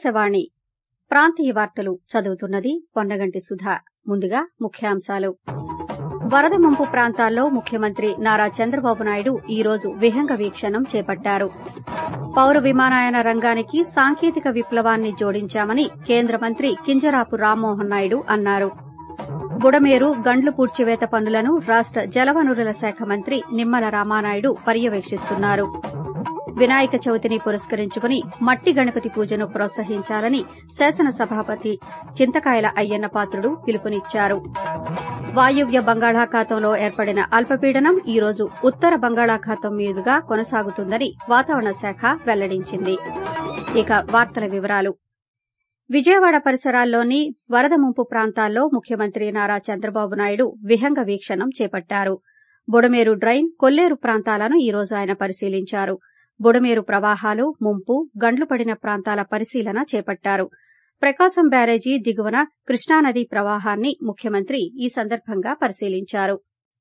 ఆకాశవాణి ప్రాంతీయ వార్తలు చదువుతున్నది పొన్నగంటి సుధ ముందుగా ముఖ్యాంశాలు వరద ముంపు ప్రాంతాల్లో ముఖ్యమంత్రి నారా చంద్రబాబు నాయుడు ఈ రోజు విహంగ వీక్షణం చేపట్టారు పౌర విమానయాన రంగానికి సాంకేతిక విప్లవాన్ని జోడించామని కేంద్ర మంత్రి కింజరాపు రామ్మోహన్ నాయుడు అన్నారు బుడమేరు గండ్లు పూడ్చివేత పనులను రాష్ట జలవనరుల శాఖ మంత్రి నిమ్మల రామానాయుడు పర్యవేక్షిస్తున్నారు వినాయక చవితిని పురస్కరించుకుని మట్టి గణపతి పూజను ప్రోత్సహించాలని శాసనసభాపతి చింతకాయల అయ్యన్న పాత్రుడు పిలుపునిచ్చారు వాయువ్య బంగాళాఖాతంలో ఏర్పడిన అల్పపీడనం ఈ రోజు ఉత్తర బంగాళాఖాతం మీదుగా కొనసాగుతుందని వాతావరణ శాఖ వెల్లడించింది ఇక వార్తల వివరాలు విజయవాడ పరిసరాల్లోని వరద ముంపు ప్రాంతాల్లో ముఖ్యమంత్రి నారా చంద్రబాబు నాయుడు విహంగ వీక్షణం చేపట్టారు బుడమేరు డ్రైన్ కొల్లేరు ప్రాంతాలను ఈ రోజు ఆయన పరిశీలించారు బుడమేరు ప్రవాహాలు ముంపు గండ్లు పడిన ప్రాంతాల పరిశీలన చేపట్టారు ప్రకాశం బ్యారేజీ దిగువన కృష్ణానది ప్రవాహాన్ని ముఖ్యమంత్రి ఈ సందర్భంగా పరిశీలించారు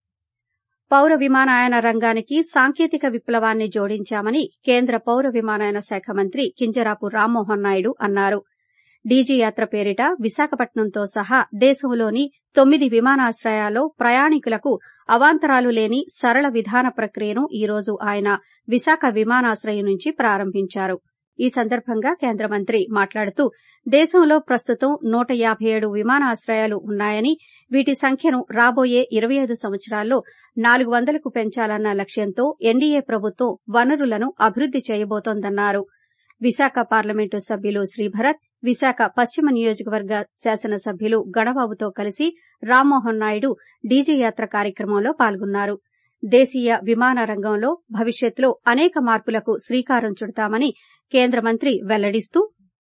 పౌర విమానయాన రంగానికి సాంకేతిక విప్లవాన్ని జోడించామని కేంద్ర పౌర విమానయాన శాఖ మంత్రి కింజరాపు రామ్మోహన్ నాయుడు అన్నారు డీజీ యాత్ర పేరిట విశాఖపట్నంతో సహా దేశంలోని తొమ్మిది విమానాశ్రయాల్లో ప్రయాణికులకు అవాంతరాలు లేని సరళ విధాన ప్రక్రియను ఈ రోజు ఆయన విశాఖ విమానాశ్రయం నుంచి ప్రారంభించారు ఈ సందర్భంగా కేంద్ర మంత్రి మాట్లాడుతూ దేశంలో ప్రస్తుతం నూట యాబై ఏడు విమానాశ్రయాలు ఉన్నాయని వీటి సంఖ్యను రాబోయే ఇరవై ఐదు సంవత్సరాల్లో నాలుగు వందలకు పెంచాలన్న లక్ష్యంతో ఎన్డీఏ ప్రభుత్వం వనరులను అభివృద్ది చేయబోతోందన్నారు విశాఖ పార్లమెంటు సభ్యులు శ్రీభరత్ విశాఖ పశ్చిమ నియోజకవర్గ శాసనసభ్యులు గణబాబుతో కలిసి రామ్మోహన్ నాయుడు డీజీ యాత్ర కార్యక్రమంలో పాల్గొన్నారు దేశీయ విమాన రంగంలో భవిష్యత్తులో అనేక మార్పులకు శ్రీకారం చుడతామని కేంద్ర మంత్రి వెల్లడిస్తూ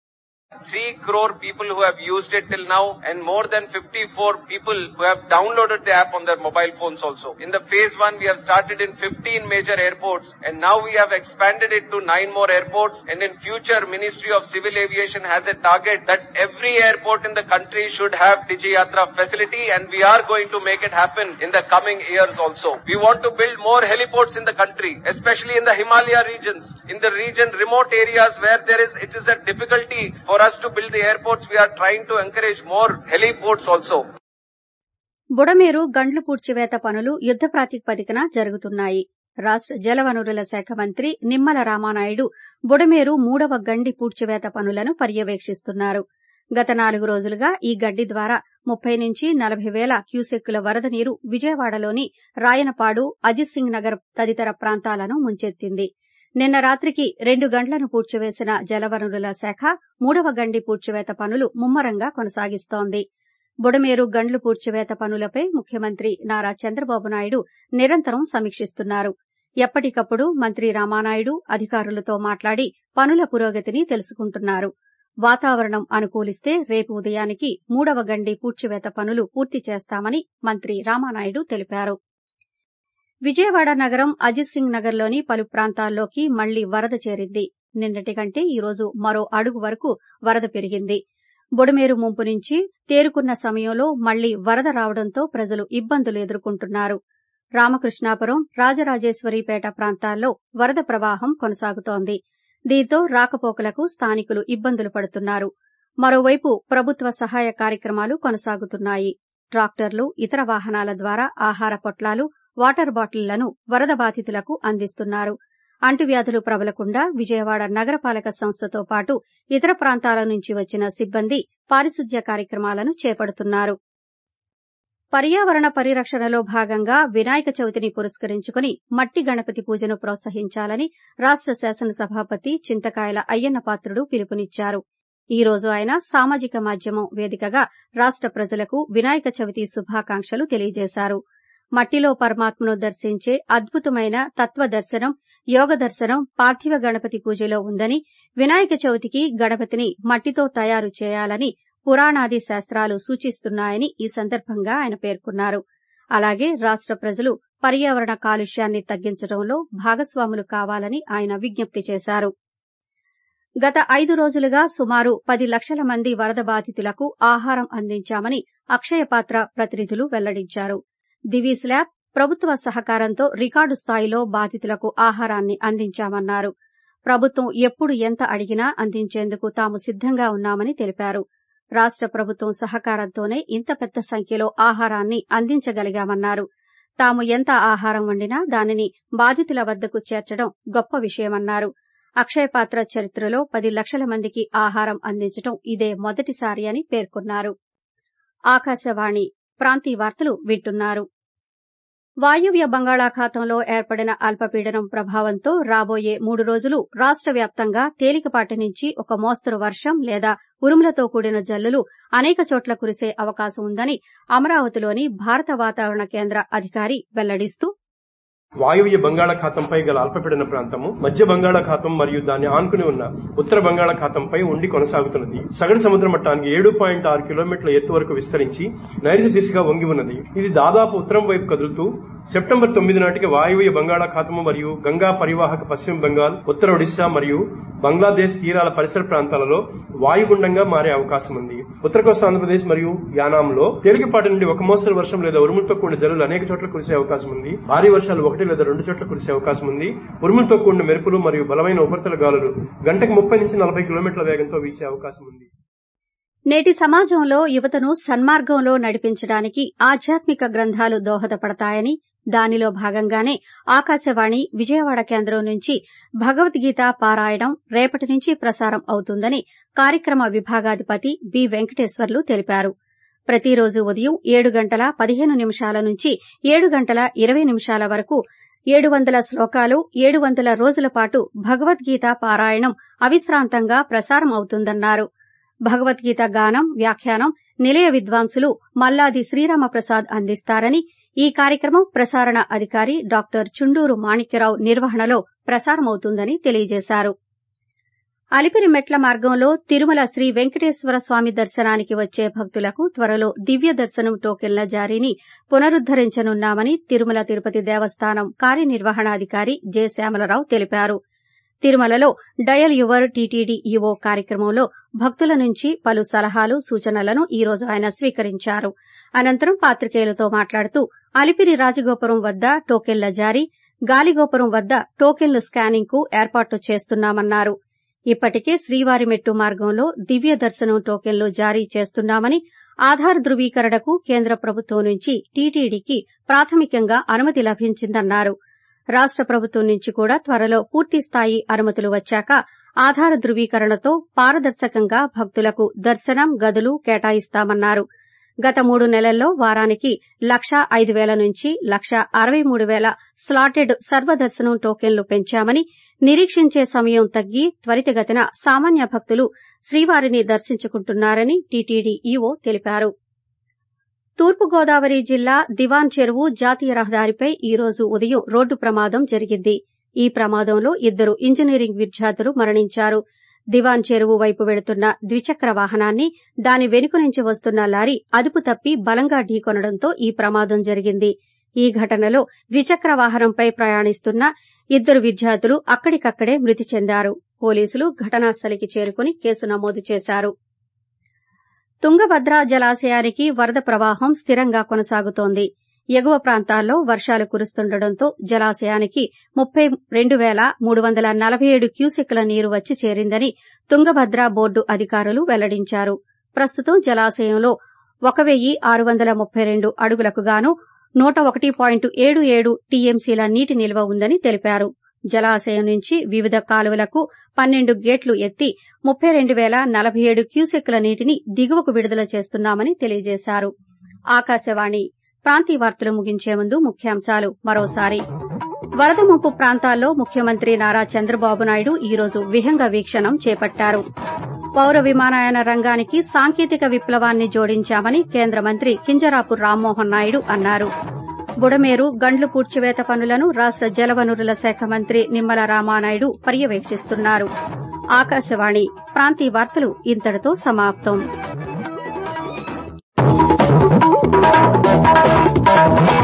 3 crore people who have used it till now and more than 54 people who have downloaded the app on their mobile phones also. In the phase one, we have started in 15 major airports and now we have expanded it to nine more airports and in future Ministry of Civil Aviation has a target that every airport in the country should have DigiYatra facility and we are going to make it happen in the coming years also. We want to build more heliports in the country, especially in the Himalaya regions, in the region remote areas where there is, it is a difficulty for us to build the airports, we are trying to encourage more heliports also. Budameru గండ్లు పూడ్చివేత పనులు యుద్ద ప్రాతిపదికన జరుగుతున్నాయి రాష్ట జలవనరుల శాఖ మంత్రి నిమ్మల రామానాయుడు బుడమేరు మూడవ గండి పూడ్చివేత పనులను పర్యవేక్షిస్తున్నారు గత నాలుగు రోజులుగా ఈ గడ్డి ద్వారా ముప్పై నుంచి నలభై వేల క్యూసెక్కుల వరద నీరు విజయవాడలోని రాయనపాడు అజిత్ సింగ్ నగర్ తదితర ప్రాంతాలను ముంచెత్తింది నిన్న రాత్రికి రెండు గంటలను పూడ్చివేసిన జలవనరుల శాఖ మూడవ గండి పూడ్చివేత పనులు ముమ్మరంగా కొనసాగిస్తోంది బుడమేరు గండ్లు పూడ్చివేత పనులపై ముఖ్యమంత్రి నారా చంద్రబాబు నాయుడు నిరంతరం సమీక్షిస్తున్నారు ఎప్పటికప్పుడు మంత్రి రామానాయుడు అధికారులతో మాట్లాడి పనుల పురోగతిని తెలుసుకుంటున్నారు వాతావరణం అనుకూలిస్తే రేపు ఉదయానికి మూడవ గండి పూడ్చివేత పనులు పూర్తి చేస్తామని మంత్రి రామానాయుడు తెలిపారు విజయవాడ నగరం అజిత్ సింగ్ నగర్లోని పలు ప్రాంతాల్లోకి మళ్లీ వరద చేరింది నిన్నటి కంటే ఈ రోజు మరో అడుగు వరకు వరద పెరిగింది బుడమేరు ముంపు నుంచి తేరుకున్న సమయంలో మళ్లీ వరద రావడంతో ప్రజలు ఇబ్బందులు ఎదుర్కొంటున్నారు రామకృష్ణాపురం రాజరాజేశ్వరిపేట ప్రాంతాల్లో వరద ప్రవాహం కొనసాగుతోంది దీంతో రాకపోకలకు స్థానికులు ఇబ్బందులు పడుతున్నారు మరోవైపు ప్రభుత్వ సహాయ కార్యక్రమాలు కొనసాగుతున్నాయి ట్రాక్టర్లు ఇతర వాహనాల ద్వారా ఆహార పొట్లాలు వాటర్ బాటిళ్లను వరద బాధితులకు అందిస్తున్నారు అంటువ్యాధులు ప్రబలకుండా విజయవాడ నగరపాలక సంస్థతో పాటు ఇతర ప్రాంతాల నుంచి వచ్చిన సిబ్బంది పారిశుద్ధ్య కార్యక్రమాలను చేపడుతున్నారు పర్యావరణ పరిరక్షణలో భాగంగా వినాయక చవితిని పురస్కరించుకుని మట్టి గణపతి పూజను ప్రోత్సహించాలని రాష్ట శాసనసభాపతి చింతకాయల అయ్యన్న పాత్రుడు పిలుపునిచ్చారు ఈ రోజు ఆయన సామాజిక మాధ్యమం వేదికగా రాష్ట ప్రజలకు వినాయక చవితి శుభాకాంక్షలు తెలియజేశారు మట్టిలో పరమాత్మను దర్శించే అద్భుతమైన తత్వ దర్శనం యోగ దర్శనం పార్థివ గణపతి పూజలో ఉందని వినాయక చవితికి గణపతిని మట్టితో తయారు చేయాలని పురాణాది శాస్త్రాలు సూచిస్తున్నాయని ఈ సందర్భంగా ఆయన పేర్కొన్నారు అలాగే రాష్ట ప్రజలు పర్యావరణ కాలుష్యాన్ని తగ్గించడంలో భాగస్వాములు కావాలని ఆయన విజ్ఞప్తి చేశారు గత ఐదు రోజులుగా సుమారు పది లక్షల మంది వరద బాధితులకు ఆహారం అందించామని అక్షయపాత్ర ప్రతినిధులు వెల్లడించారు దివీస్ ల్యాబ్ ప్రభుత్వ సహకారంతో రికార్డు స్థాయిలో బాధితులకు ఆహారాన్ని అందించామన్నారు ప్రభుత్వం ఎప్పుడు ఎంత అడిగినా అందించేందుకు తాము సిద్దంగా ఉన్నామని తెలిపారు రాష్ట ప్రభుత్వం సహకారంతోనే ఇంత పెద్ద సంఖ్యలో ఆహారాన్ని అందించగలిగామన్నారు తాము ఎంత ఆహారం వండినా దానిని బాధితుల వద్దకు చేర్చడం గొప్ప విషయమన్నారు అక్షయపాత్ర చరిత్రలో పది లక్షల మందికి ఆహారం అందించడం ఇదే మొదటిసారి అని పేర్కొన్నారు ఆకాశవాణి ప్రాంతీయ వార్తలు వింటున్నారు వాయువ్య బంగాళాఖాతంలో ఏర్పడిన అల్పపీడనం ప్రభావంతో రాబోయే మూడు రోజులు రాష్ట వ్యాప్తంగా తేలికపాటి నుంచి ఒక మోస్తరు వర్షం లేదా ఉరుములతో కూడిన జల్లులు అనేక చోట్ల కురిసే అవకాశం ఉందని అమరావతిలోని భారత వాతావరణ కేంద్ర అధికారి వెల్లడిస్తూ వాయువ్య బంగాళాఖాతంపై గల అల్పపీడన ప్రాంతము మధ్య బంగాళాఖాతం మరియు దాన్ని ఆనుకుని ఉన్న ఉత్తర బంగాళాఖాతంపై ఉండి కొనసాగుతున్నది సగటు సముద్ర మట్టానికి ఏడు పాయింట్ ఆరు కిలోమీటర్ల ఎత్తు వరకు విస్తరించి నైరుతి దిశగా వంగి ఉన్నది ఇది దాదాపు ఉత్తరం వైపు కదులుతూ సెప్టెంబర్ తొమ్మిది నాటికి వాయువ్య బంగాళాఖాతము మరియు గంగా పరివాహక పశ్చిమ బెంగాల్ ఉత్తర ఒడిశా మరియు బంగ్లాదేశ్ తీరాల పరిసర ప్రాంతాలలో వాయుగుండంగా మారే అవకాశం ఉంది ఉత్తర కోస్తా ఆంధ్రప్రదేశ్ మరియు యానాంలో తేలికపాటి నుండి ఒక మోస్తరు వర్షం లేదా ఉరుములతో కూడిన జల్లులు అనేక చోట్ల కురిసే అవకాశం ఉంది భారీ వర్షాలు ఒకటి లేదా రెండు చోట్ల కురిసే అవకాశం ఉంది ఉరుములతో కూడిన మెరుపులు మరియు బలమైన ఉపరితల గాలులు గంటకు ముప్పై నుంచి నలభై కిలోమీటర్ల వేగంతో వీచే అవకాశం ఉంది నేటి సమాజంలో యువతను సన్మార్గంలో నడిపించడానికి ఆధ్యాత్మిక గ్రంథాలు దోహదపడతాయని దానిలో భాగంగానే ఆకాశవాణి విజయవాడ కేంద్రం నుంచి భగవద్గీత పారాయణం రేపటి నుంచి ప్రసారం అవుతుందని కార్యక్రమ విభాగాధిపతి బి వెంకటేశ్వర్లు తెలిపారు ప్రతిరోజు ఉదయం ఏడు గంటల పదిహేను నిమిషాల నుంచి ఏడు గంటల ఇరవై నిమిషాల వరకు ఏడు వందల శ్లోకాలు ఏడు వందల రోజుల పాటు భగవద్గీత పారాయణం అవిశ్రాంతంగా ప్రసారం అవుతుందన్నారు భగవద్గీత గానం వ్యాఖ్యానం నిలయ విద్వాంసులు మల్లాది శ్రీరామప్రసాద్ అందిస్తారని ఈ కార్యక్రమం ప్రసారణ అధికారి డాక్టర్ చుండూరు మాణిక్యరావు నిర్వహణలో ప్రసారమవుతుందని తెలియజేశారు అలిపిరి మెట్ల మార్గంలో తిరుమల శ్రీ వెంకటేశ్వర స్వామి దర్శనానికి వచ్చే భక్తులకు త్వరలో దివ్య దర్శనం టోకెన్ల జారీని పునరుద్దరించనున్నామని తిరుమల తిరుపతి దేవస్థానం కార్యనిర్వహణాధికారి జె శ్యామలరావు తెలిపారు తిరుమలలో డయల్ యువర్ టీటీడీ ఈవో కార్యక్రమంలో భక్తుల నుంచి పలు సలహాలు సూచనలను ఈ రోజు ఆయన స్వీకరించారు అనంతరం పాత్రికేయులతో మాట్లాడుతూ అలిపిరి రాజగోపురం వద్ద టోకెన్ల జారీ గాలిగోపురం వద్ద టోకెన్లు స్కానింగ్ కు ఏర్పాట్లు చేస్తున్నామన్నారు ఇప్పటికే శ్రీవారి మెట్టు మార్గంలో దివ్య దర్శనం టోకెన్లు జారీ చేస్తున్నామని ఆధార్ ధృవీకరణకు కేంద్ర ప్రభుత్వం నుంచి టీటీడీకి ప్రాథమికంగా అనుమతి లభించిందన్నారు రాష్ట ప్రభుత్వం నుంచి కూడా త్వరలో పూర్తిస్థాయి అనుమతులు వచ్చాక ఆధార్ ధృవీకరణతో పారదర్శకంగా భక్తులకు దర్శనం గదులు కేటాయిస్తామన్నారు గత మూడు నెలల్లో వారానికి లక్ష ఐదు వేల నుంచి లక్ష అరవై మూడు వేల స్లాటెడ్ సర్వదర్శనం టోకెన్లు పెంచామని నిరీక్షించే సమయం తగ్గి త్వరితగతిన సామాన్య భక్తులు శ్రీవారిని దర్శించుకుంటున్నారని టీటీడీ ఈవో తెలిపారు తూర్పుగోదావరి జిల్లా దివాన్ చెరువు జాతీయ రహదారిపై ఈ రోజు ఉదయం రోడ్డు ప్రమాదం జరిగింది ఈ ప్రమాదంలో ఇద్దరు ఇంజనీరింగ్ విద్యార్థులు మరణించారు దివాన్ చెరువు వైపు వెళుతున్న ద్విచక్ర వాహనాన్ని దాని వెనుక నుంచి వస్తున్న లారీ అదుపు తప్పి బలంగా ఢీకొనడంతో ఈ ప్రమాదం జరిగింది ఈ ఘటనలో ద్విచక్ర వాహనంపై ప్రయాణిస్తున్న ఇద్దరు విద్యార్థులు అక్కడికక్కడే మృతి చెందారు పోలీసులు ఘటనాస్థలికి చేరుకుని కేసు నమోదు చేశారు తుంగభద్ర జలాశయానికి వరద ప్రవాహం స్థిరంగా కొనసాగుతోంది ఎగువ ప్రాంతాల్లో వర్షాలు కురుస్తుండటంతో జలాశయానికి ముప్పై రెండు వేల మూడు వందల నలభై ఏడు క్యూసెక్ల నీరు వచ్చి చేరిందని తుంగభద్ర బోర్డు అధికారులు వెల్లడించారు ప్రస్తుతం జలాశయంలో ఒక వెయ్యి ఆరు వందల ముప్పై రెండు అడుగులకు గాను నూట ఒకటి పాయింట్ ఏడు ఏడు టీఎంసీల నీటి నిల్వ ఉందని తెలిపారు జలాశయం నుంచి వివిధ కాలువలకు పన్నెండు గేట్లు ఎత్తి ముప్పై రెండు వేల నలభై ఏడు క్యూసెక్ల నీటిని దిగువకు విడుదల చేస్తున్నామని తెలియజేశారు ఆకాశవాణి ప్రాంతీయ వార్తలు ముగించే ముందు ముఖ్యాంశాలు మరోసారి వరద ముంపు ప్రాంతాల్లో ముఖ్యమంత్రి నారా చంద్రబాబు నాయుడు ఈ రోజు విహంగ వీక్షణం చేపట్టారు పౌర విమానయాన రంగానికి సాంకేతిక విప్లవాన్ని జోడించామని కేంద్ర మంత్రి కింజరాపు రామ్మోహన్ నాయుడు అన్నారు బుడమేరు గండ్లు పూడ్చివేత పనులను రాష్ట జలవనరుల శాఖ మంత్రి నిమ్మల రామానాయుడు పర్యవేక్షిస్తున్నారు ఆకాశవాణి ప్రాంతీయ వార్తలు ఇంతటితో సమాప్తం